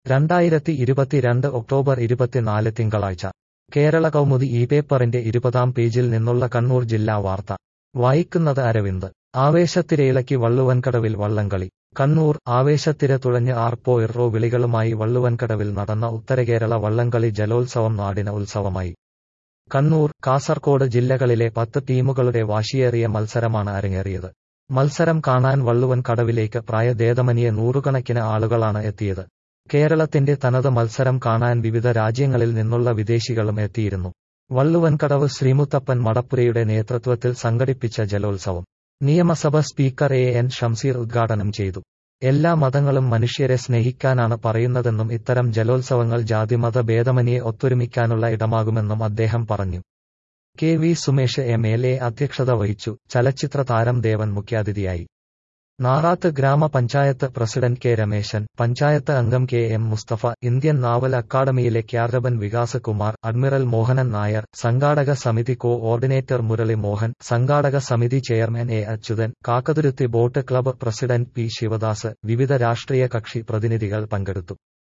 രണ്ടായിരത്തി ഇരുപത്തിരണ്ട് ഒക്ടോബർ ഇരുപത്തിനാല് തിങ്കളാഴ്ച കേരള കൗമുദി ഈ പേപ്പറിന്റെ ഇരുപതാം പേജിൽ നിന്നുള്ള കണ്ണൂർ ജില്ലാ വാർത്ത വായിക്കുന്നത് അരവിന്ദ് ആവേശത്തിരയിളക്കി വള്ളുവൻകടവിൽ വള്ളംകളി കണ്ണൂർ ആവേശത്തിര തുഴഞ്ഞ് ആർപ്പോ ഇർറോ വിളികളുമായി വള്ളുവൻകടവിൽ നടന്ന ഉത്തരകേരള വള്ളംകളി ജലോത്സവം നാടിന് ഉത്സവമായി കണ്ണൂർ കാസർകോട് ജില്ലകളിലെ പത്ത് ടീമുകളുടെ വാശിയേറിയ മത്സരമാണ് അരങ്ങേറിയത് മത്സരം കാണാൻ വള്ളുവൻ കടവിലേക്ക് പ്രായഭേദമന്യേ നൂറുകണക്കിന് ആളുകളാണ് എത്തിയത് കേരളത്തിന്റെ തനത് മത്സരം കാണാൻ വിവിധ രാജ്യങ്ങളിൽ നിന്നുള്ള വിദേശികളും എത്തിയിരുന്നു വള്ളുവൻകടവ് ശ്രീമുത്തപ്പൻ മടപ്പുരയുടെ നേതൃത്വത്തിൽ സംഘടിപ്പിച്ച ജലോത്സവം നിയമസഭ സ്പീക്കർ എ എൻ ഷംസീർ ഉദ്ഘാടനം ചെയ്തു എല്ലാ മതങ്ങളും മനുഷ്യരെ സ്നേഹിക്കാനാണ് പറയുന്നതെന്നും ഇത്തരം ജലോത്സവങ്ങൾ ജാതിമത ഭേദമന്യേ ഒത്തൊരുമിക്കാനുള്ള ഇടമാകുമെന്നും അദ്ദേഹം പറഞ്ഞു K V Sumesh M L A അധ്യക്ഷത വഹിച്ചു ചലച്ചിത്ര താരം ദേവൻ മുഖ്യാതിഥിയായി നാറാത്ത് ഗ്രാമപഞ്ചായത്ത് പ്രസിഡന്റ് കെ രമേശൻ പഞ്ചായത്ത് അംഗം K M Mustafa Indian naval അക്കാദമിയിലെ ക്യാരബൻ വികാസകുമാർ അഡ്മിറൽ മോഹനൻ നായർ സംഘാടക സമിതി കോ ഓർഡിനേറ്റർ മുരളി മോഹൻ സംഘാടക സമിതി chairman A Achuthan Kakkathuruthi boat club president P Sivadas വിവിധ രാഷ്ട്രീയ കക്ഷി പ്രതിനിധികൾ പങ്കെടുത്തു